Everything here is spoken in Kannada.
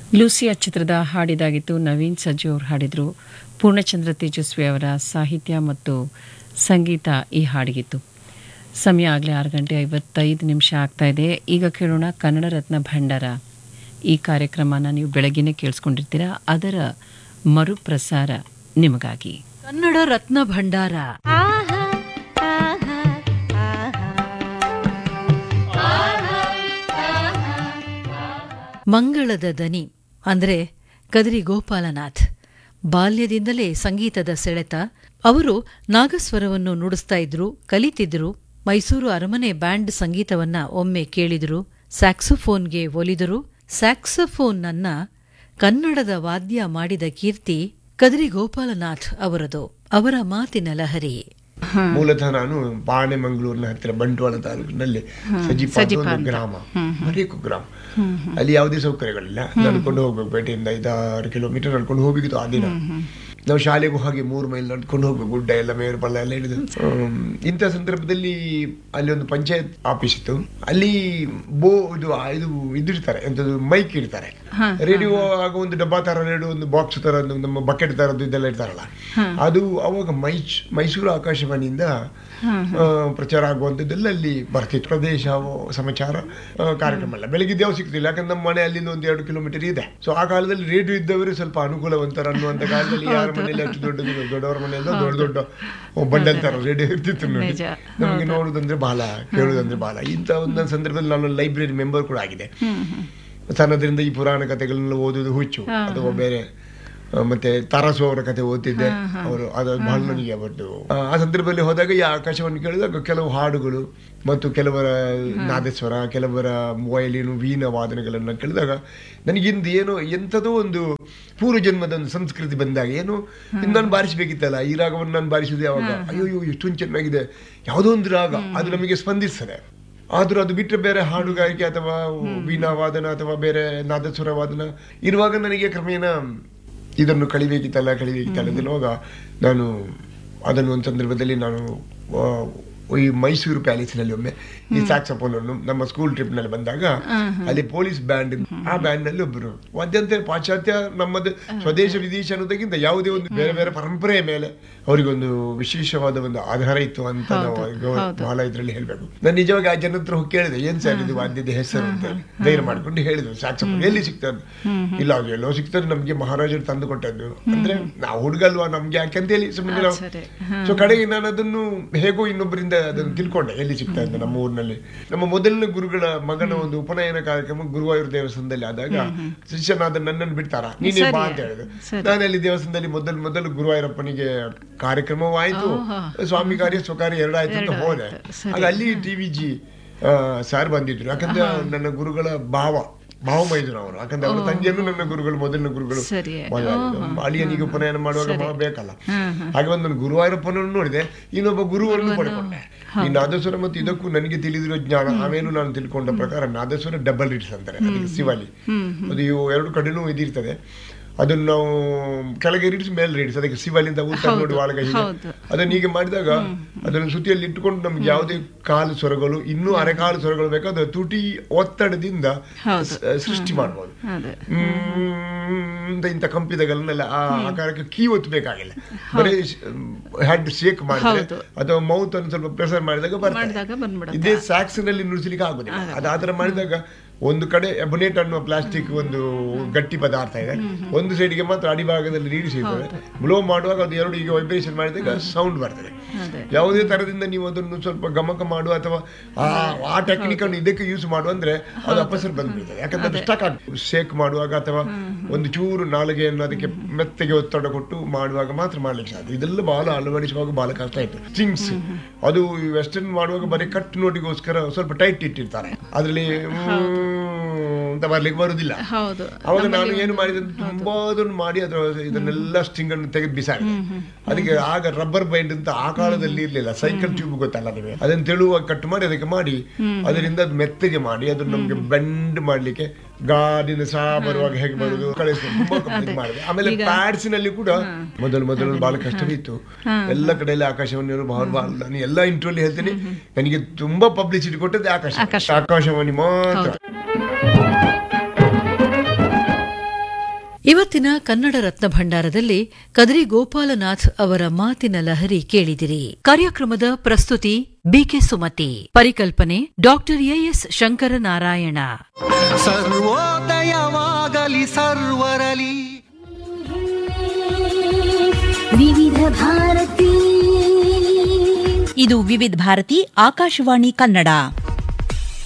ಲೂಸಿಯಾ ಚಿತ್ರದ ಹಾಡಿದಾಗಿತ್ತು ನವೀನ್ ಸಜ್ಜು ಅವರು ಹಾಡಿದರು ಪೂರ್ಣಚಂದ್ರ ತೇಜಸ್ವಿ ಅವರ ಸಾಹಿತ್ಯ ಮತ್ತು ಸಂಗೀತ ಈ ಹಾಡಿಗಿತ್ತು ಸಮಯ ಆಗಲೇ ಆರು ಗಂಟೆ ಐವತ್ತೈದು ನಿಮಿಷ ಆಗ್ತಾ ಇದೆ ಈಗ ಕೇಳೋಣ ಕನ್ನಡ ರತ್ನ ಭಂಡಾರ ಈ ಕಾರ್ಯಕ್ರಮನ ನೀವು ಬೆಳಗ್ಗೆನೇ ಕೇಳಿಸ್ಕೊಂಡಿರ್ತೀರಾ ಅದರ ಮರುಪ್ರಸಾರ ನಿಮಗಾಗಿ ಕನ್ನಡ ರತ್ನ ಭಂಡಾರ ಮಂಗಳದ ದನಿ ಅಂದ್ರೆ ಕದ್ರಿ ಗೋಪಾಲನಾಥ್ ಬಾಲ್ಯದಿಂದಲೇ ಸಂಗೀತದ ಸೆಳೆತ ಅವರು ನಾಗಸ್ವರವನ್ನು ನುಡಿಸ್ತಾ ಇದ್ರು ಕಲಿತಿದ್ರು ಮೈಸೂರು ಅರಮನೆ ಬ್ಯಾಂಡ್ ಸಂಗೀತವನ್ನ ಒಮ್ಮೆ ಕೇಳಿದರು ಸ್ಯಾಕ್ಸೋಫೋನ್ಗೆ ಒಲಿದರು ಸ್ಯಾಕ್ಸೋಫೋನ್ನನ್ನ ಕನ್ನಡದ ವಾದ್ಯ ಮಾಡಿದ ಕೀರ್ತಿ ಕದ್ರಿ ಗೋಪಾಲನಾಥ್ ಅವರದು ಅವರ ಮಾತಿನ ಲಹರಿ ಮೂಲತಃ ನಾನು ಬಾಣೆಮಂಗಳೂರಿನ ಹತ್ತಿರ ಬಂಟ್ವಾಳ ತಾಲೂಕಿನಲ್ಲಿ ಸಜಿಪ ಅಂತ ಒಂದು ಗ್ರಾಮ ಬರೀ ಕುಗ್ರಾಮ ಅಲ್ಲಿ ಯಾವುದೇ ಸೌಕರ್ಯಗಳಿಲ್ಲ ನಡ್ಕೊಂಡು ಹೋಗ್ಬೇಕು ಪೇಟೆಯಿಂದ ಐದಾರು ಕಿಲೋಮೀಟರ್ ನಡ್ಕೊಂಡು ಹೋಗ್ಬೇಕಿತ್ತು ಆ ದಿನ ನಾವು ಶಾಲೆಗೂ ಹಾಗೆ ಮೂರು ಮೈಲ್ ನಡ್ಕೊಂಡು ಹೋಗ್ಬೇಕು ಗುಡ್ಡ ಎಲ್ಲ ಮೇರು ಪಳ್ಳ ಎಲ್ಲ ಹಿಡಿದು ಹ್ಮ್. ಇಂಥ ಸಂದರ್ಭದಲ್ಲಿ ಅಲ್ಲಿ ಒಂದು ಪಂಚಾಯತ್ ಆಫೀಸ್ ಇತ್ತು ಅಲ್ಲಿ ಬೋ ಇದು ಆ- ಇದು ಇದಿರ್ತಾರೆ ಎಂತದ್ದು ಮೈಕ್ ಇಡ್ತಾರೆ ರೇಡಿಯೋ ಆಗ ಒಂದು ಡಬ್ಬಾ ತರ ರೇಡಿಯೋ ಒಂದು ಬಾಕ್ಸ್ ತರ ಒಂದು ನಮ್ಮ ಬಕೆಟ್ ತರದ್ದು ಇದೆಲ್ಲ ಇರ್ತಾರಲ್ಲ ಅದು ಅವಾಗ ಮೈಸ್ ಮೈಸೂರು ಆಕಾಶವಾಣಿಯಿಂದ ಆ, ಪ್ರಚಾರ ಆಗುವಂಥದ್ದೆಲ್ಲ ಅಲ್ಲಿ ಬರ್ತಿತ್ತು ಪ್ರದೇಶ ಸಮಾಚಾರ ಆ, ಕಾರ್ಯಕ್ರಮ ಎಲ್ಲ ಬೆಳಗ್ಗೆ ಯಾವ ಸಿಗ್ತಿಲ್ಲ ಯಾಕಂದ್ರೆ ನಮ್ಮ ಮನೆ ಅಲ್ಲಿಂದ ಒಂದು ಎರಡು ಕಿಲೋಮೀಟರ್ ಇದೆ ಸೊ ಆ ಕಾಲದಲ್ಲಿ ರೇಡಿಯೋ ಇದ್ದವರು ಸ್ವಲ್ಪ ಅನುಕೂಲವಂತರ ಅನ್ನುವಂಥ ಕಾಲದಲ್ಲಿ ಯಾರ ಮನೆಯಲ್ಲಿ ಅಷ್ಟು ದೊಡ್ಡದು ದೊಡ್ಡವರ ಮನೆಯಲ್ಲ ದೊಡ್ಡ ದೊಡ್ಡ ಬಂಡಲ್ ತರ ರೇಡಿಯೋ ಇರ್ತಿತ್ತು ನೋಡಿ ನಿಜ. ನಮಗೆ ನೋಡುದಂದ್ರೆ ಬಹಳ ಕೇಳುದಂದ್ರೆ ಬಹಳ ಇಂಥ ಒಂದೊಂದು ಸಂದರ್ಭದಲ್ಲಿ ನಾನು ಲೈಬ್ರರಿ ಮೆಂಬರ್ ಕೂಡ ಆಗಿದೆ ಸಣ್ಣದ್ರಿಂದ ಈ ಪುರಾಣ ಕಥೆಗಳನ್ನೆಲ್ಲ ಓದುವುದು ಹುಚ್ಚು ಅಥವಾ ಬೇರೆ ಆ, ಮತ್ತೆ ತಾರಾಸು ಅವರ ಕತೆ ಓದ್ತಿದ್ದೆ ಅವರು ಅದು ಬಹಳ ನನಗೆ ಅವರದ್ದು ಆ, ಆ ಸಂದರ್ಭದಲ್ಲಿ ಹೋದಾಗ ಈ ಆಕಾಶವನ್ನು ಕೇಳಿದಾಗ ಕೆಲವು ಹಾಡುಗಳು ಮತ್ತು ಕೆಲವರ ನಾದಸ್ವರ ಕೆಲವರ ವಯಲಿನು ವೀಣ ವಾದನಗಳನ್ನು ಕೇಳಿದಾಗ ನನಗಿಂದ ಏನೋ ಎಂಥದೋ ಒಂದು ಪೂರ್ವ ಜನ್ಮದ ಒಂದು ಸಂಸ್ಕೃತಿ ಬಂದಾಗ ಏನು ಇನ್ನು ನಾನು ಬಾರಿಸಬೇಕಿತ್ತಲ್ಲ ಈ ರಾಗವನ್ನು ನಾನು ಬಾರಿಸುವುದು ಯಾವಾಗ ಅಯ್ಯೋ ಅಯ್ಯೋ ಎಷ್ಟೊಂದು ಚೆನ್ನಾಗಿದೆ ಯಾವುದೋ ಒಂದು ರಾಗ ಅದು ನಮಗೆ ಸ್ಪಂದಿಸ್ತದೆ ಆದ್ರೂ ಅದು ಬಿಟ್ಟರೆ ಬೇರೆ ಹಾಡುಗಾರಿಕೆ ಅಥವಾ ವೀಣಾ ವಾದನ ಅಥವಾ ಬೇರೆ ನಾದಸ್ವರ ವಾದನ ಇರುವಾಗ ನನಗೆ ಕ್ರಮೇಣ ಇದನ್ನು ಕಳಿಬೇಕಿತ್ತಲ್ಲ ಕಳಿಬೇಕಿತ್ತಲ್ಲ ಅನ್ನುವಾಗ ನಾನು ಅದನ್ನು ಒಂದು ಸಂದರ್ಭದಲ್ಲಿ ನಾನು ಆ, ಈ ಮೈಸೂರು ಪ್ಯಾಲೇಸಿನಲ್ಲಿ ಒಮ್ಮೆ ಈ ಸ್ಯಾಕ್ಸಫೋನ್ ಅನ್ನು ನಮ್ಮ ಸ್ಕೂಲ್ ಟ್ರಿಪ್ ನಲ್ಲಿ ಬಂದಾಗ ಅಲ್ಲಿ ಪೊಲೀಸ್ ಬ್ಯಾಂಡ್ ಆ ಬ್ಯಾಂಡ್ ನಲ್ಲಿ ಒಬ್ಬರು ವಾದ್ಯಂತ ಪಾಶ್ಚಾತ್ಯ ನಮ್ಮದು ಸ್ವದೇಶ ವಿದೇಶ ಅನ್ನೋದಕ್ಕಿಂತ ಯಾವುದೇ ಒಂದು ಬೇರೆ ಬೇರೆ ಪರಂಪರೆಯ ಮೇಲೆ ಅವರಿಗೊಂದು ವಿಶೇಷವಾದ ಒಂದು ಆಧಾರ ಇತ್ತು ಅಂತ ನಾವು ಗೌರವ- ಬಹಳ ಇದ್ರಲ್ಲಿ ಹೇಳ್ಬೇಕು ನಾನು ನಿಜವಾಗಿ ಆ ಜನ ಹತ್ರ ಹೋಗಿ ಕೇಳಿದೆ ಏನ್ ಸರ್ ಇದು ವಾದ್ಯದ ಹೆಸರು ಅಂತ ಹೇಳಿ. ಧೈರ್ಯ ಮಾಡ್ಕೊಂಡು ಹೇಳಿದ್ರು ಸ್ಯಾಕ್ಸಫೋನ್ ಎಲ್ಲಿ ಸಿಗ್ತದೆ ಇಲ್ಲ ಅದು ಎಲ್ಲೋ ಸಿಗ್ತದೆ ನಮ್ಗೆ ಮಹಾರಾಜರು ತಂದು ಕೊಟ್ಟದ್ದು ಅಂದ್ರೆ ನಾವು ಹುಡುಗಲ್ವಾ ನಮ್ಗೆ ಯಾಕೆ ಅಂತ ಹೇಳಿ ಸುಮ್ಮನೆ ನಾವು ಸರಿ. ಸೊ ಕಡೆಗೆ ನಾನು ಅದನ್ನು ಹೇಗೋ ಇನ್ನೊಬ್ಬರಿಂದ ಅದನ್ನು ತಿಳ್ಕೊಂಡೆ ಎಲ್ಲಿ ಸಿಗ್ತಾ ಇದೆ ನಮ್ಮ ಊರಿನಲ್ಲಿ ನಮ್ಮ ಮೊದಲನೇ ಗುರುಗಳ ಮಗನ ಒಂದು ಉಪನಯನ ಕಾರ್ಯಕ್ರಮ ಗುರುವಾಯೂರು ದೇವಸ್ಥಾನದಲ್ಲಿ ಆದಾಗ ಶಿಷ್ಯನಾದ ನನ್ನನ್ನು ಬಿಡ್ತಾರ ನೀನೇ ಬಾ ಅಂತ ಹೇಳಿದ್ರು ನಾನು ಅಲ್ಲಿ ದೇವಸ್ಥಾನದಲ್ಲಿ ಮೊದಲು ಮೊದಲು ಗುರುವಾಯೂರಪ್ಪನಿಗೆ ಕಾರ್ಯಕ್ರಮವಾಯಿತು ಸ್ವಾಮಿ ಕಾರ್ಯ ಸ್ವಕಾರ್ಯ ಎರಡಾಯ್ತು ಅಂತ ಹೋದೆ ಆಗ ಅಲ್ಲಿ ಟಿವಿ ಜಿ ಸಾರ್ ಬಂದಿದ್ರು ಯಾಕಂದ್ರೆ ನನ್ನ ಗುರುಗಳ ಭಾವ ಭಾವ ಮೈದುನ ಅವರು ಯಾಕಂದ್ರೆ ಅವರ ತಂಗಿಯನ್ನು ನನ್ನ ಗುರುಗಳು ಮೊದಲಿನ ಗುರುಗಳು ಸರಿ. ಮೊದಲ- ಅಳಿಯನಿಗೆ ಉಪನಯನ ಮಾಡುವಾಗ ಮಾವ ಬೇಕಲ್ಲ ಹಾಗೆ ಒಂದು ನಾನು ಗುರುವಾಯೂರಪ್ಪನನ್ನು ನೋಡಿದೆ ಇನ್ನೊಬ್ಬ ಗುರುವನ್ನು ಪಡ್ಕೊಂಡೆ ಈ ನಾದಸ್ವರ ಮತ್ತು ಇದಕ್ಕೂ ನನಗೆ ತಿಳಿದಿರೋ ಜ್ಞಾನ ಆಮೇಲೆ ನಾನು ತಿಳ್ಕೊಂಡ ಪ್ರಕಾರ ನಾದಸ್ವರ ಡಬಲ್ ರೀಡ್ಸ್ ಅಂತಾರೆ ಅದಕ್ಕೆ ಶಿವಾಲಿ ಅದು ಇವು ಎರಡು ಕಡೆನೂ ಇದಿರ್ತದೆ ಅದನ್ನು ನಾವು ಕೆಳಗೆ ರೀಡ್ಸ್ ಮೇಲೆ ರೀಡ್ಸ್ ಅದಕ್ಕೆ ಶಿವಾಲಿಂದ ಊಟ ನೋಡಿ ಒಳಗೆ ಹೀಗೆ ಅದನ್ನ ಹೀಗೆ ಮಾಡಿದಾಗ ಅದನ್ನು ಸುತ್ತಿಯಲ್ಲಿ ಇಟ್ಟುಕೊಂಡು ನಮ್ಗೆ ಯಾವುದೇ ಕಾಲು ಸ್ವರಗಳು ಇನ್ನೂ ಅರೆಕಾಲು ಸ್ವರಗಳು ಬೇಕಾದ ತುಟಿ ಒತ್ತಡದಿಂದ ಸ- ಸೃಷ್ಟಿ ಮಾಡ್ಬೋದು ಅದೇ ಮ್ಮ್ ಅಂತ ಇಂಥ ಕಂಪಿದಗಳನ್ನೆಲ್ಲ ಆ ಆಕಾರಕ್ಕೆ ಕೀ ಒತ್ತಬೇಕಾಗಿಲ್ಲ ಬರೀ ಹೆಡ್ ಶೇಕ್ ಮಾಡಿದ್ರೆ ಅಥವಾ ಮೌತ್ ಅನ್ನು ಸ್ವಲ್ಪ ಪ್ರೆಸರ್ ಮಾಡಿದಾಗ ಮಾಡಿದಾಗ ಬರ್ತದೆ ಬಂದ್ಬಿಡುತ್ತೆ. ಇದೇ ಸ್ಯಾಕ್ಸ್ ನಲ್ಲಿ ನುಡಿಸಲಿಕ್ಕೆ ಆಗುದಿಲ್ಲ ಅದು ಆತರ ಮಾಡಿದಾಗ ಒಂದು ಕಡೆ ಎಬನೇಟ್ ಅನ್ನುವ ಪ್ಲಾಸ್ಟಿಕ್ ಒಂದು ಗಟ್ಟಿ ಪದಾರ್ಥ ಇದೆ ಒಂದು ಸೈಡ್ಗೆ ಮಾತ್ರ ಅಡಿಭಾಗದಲ್ಲಿ ರೀಡಿಸ್ ಇರ್ತದೆ ಬ್ಲೋ ಮಾಡುವಾಗ ಅದು ಎರಡು ಈಗ ವೈಬ್ರೇಷನ್ ಮಾಡಿದಾಗ ಸೌಂಡ್ ಬರ್ತದೆ ಯಾವುದೇ ತರದಿಂದ ನೀವು ಅದನ್ನು ಸ್ವಲ್ಪ ಗಮಕ ಮಾಡುವ ಅಥವಾ ಆ ಆ ಟೆಕ್ನಿಕ್ ಅನ್ನು ಇದಕ್ಕೆ ಯೂಸ್ ಮಾಡುವ ಅಂದ್ರೆ ಅದು ಅಪಸರ್ ಬಂದ್ಬಿಡ್ತದೆ ಯಾಕಂದ್ರೆ ಅದು ಸ್ಟಕ್ ಆಗ್ತದೆ ಶೇಕ್ ಮಾಡುವಾಗ ಅಥವಾ ಒಂದು ಚೂರು ನಾಲಿಗೆಯನ್ನು ಅದಕ್ಕೆ ಮೆತ್ತಗೆ ಒತ್ತಡ ಕೊಟ್ಟು ಮಾಡುವಾಗ ಮಾತ್ರ ಮಾಡ್ಲಿಕ್ಕೆ ಸಾಧ್ಯ ಇದೆಲ್ಲ ಬಹಳ ಅಳವಡಿಸುವಾಗ ಬಹಳ ಕಷ್ಟ ಆಯ್ತು ಥಿಂಗ್ಸ್ ಅದು ವೆಸ್ಟರ್ನ್ ಮಾಡುವಾಗ ಬರೀ ಕಟ್ ನೋಟಿಗೋಸ್ಕರ ಸ್ವಲ್ಪ ಟೈಟ್ ಇಟ್ಟಿರ್ತಾರೆ ಅದರಲ್ಲಿ ಅಂತ ಬರ್ಲಿಕ್ಕೆ ಬರುದಿಲ್ಲ ಹೌದು ಅವಾಗ ನಾನು ಏನು ಮಾಡಿದೆ ಅಂದ್ರೆ ತುಂಬಾ ಅದನ್ನು ಮಾಡಿ ಅದರ ಇದನ್ನೆಲ್ಲ ಸ್ಟಿಂಗ್ ಅನ್ನು ತೆಗೆದು ಬಿಸಾಡಿದೆ ಅದಕ್ಕೆ ಆಗ ರಬ್ಬರ್ ಬೈಂಡ್ ಅಂತ ಆ ಕಾಲದಲ್ಲಿ ಇರ್ಲಿಲ್ಲ ಸೈಕಲ್ ಟ್ಯೂಬ್ ಗೊತ್ತಲ್ಲ ನಿಮಗೆ ಅದನ್ನು ತೆಳುವಾಗಿ ಕಟ್ ಮಾಡಿ ಅದಕ್ಕೆ ಮಾಡಿ ಅದರಿಂದ ಅದು ಮೆತ್ತಗೆ ಮಾಡಿ ಅದನ್ನು ನಮ್ಗೆ ಬೆಂಡ್ ಮಾಡ್ಲಿಕ್ಕೆ ಗಾಡಿನ ಸಹ ಬರುವಾಗ ಹೇಗೆ ಬರುದು ಕಳಿಸ್ಕೊಂಡು ತುಂಬಾ ಕಂಪ್ಲೀಟ್ ಮಾಡಿದೆ ಆಮೇಲೆ ಪ್ಯಾಡ್ಸ್ ನಲ್ಲಿ ಕೂಡ ಮೊದಲು ಮೊದಲು ಬಹಳ ಕಷ್ಟವಿತ್ತು ಎಲ್ಲ ಕಡೆಯಲ್ಲಿ ಆಕಾಶವಾಣಿ ಬಹಳ ಬಹಳ ನಾನು ಎಲ್ಲ ಇಂಟ್ರಲ್ಲಿ ಹೇಳ್ತೀನಿ ನನಗೆ ತುಂಬಾ ಪಬ್ಲಿಸಿಟಿ ಕೊಟ್ಟದ್ದು ಆಕಾಶ ಆಕಾಶವಾಣಿ ಮಾತ್ರ ಇವತ್ತಿನ ಕನ್ನಡ ರತ್ನ ಭಂಡಾರದಲ್ಲಿ ಕದ್ರಿ ಗೋಪಾಲನಾಥ್ ಅವರ ಮಾತಿನ ಲಹರಿ ಕೇಳಿದಿರಿ ಕಾರ್ಯಕ್ರಮದ ಪ್ರಸ್ತುತಿ ಬಿಕೆ ಸುಮತಿ ಪರಿಕಲ್ಪನೆ ಡಾಕ್ಟರ್ ಎಎಸ್ ಶಂಕರನಾರಾಯಣ ಸರ್ವೋದಯವಾಗಲಿ ಸರ್ವರಲಿ ವಿವಿಧ ಭಾರತಿ ಇದು ವಿವಿಧ ಭಾರತಿ ಆಕಾಶವಾಣಿ ಕನ್ನಡ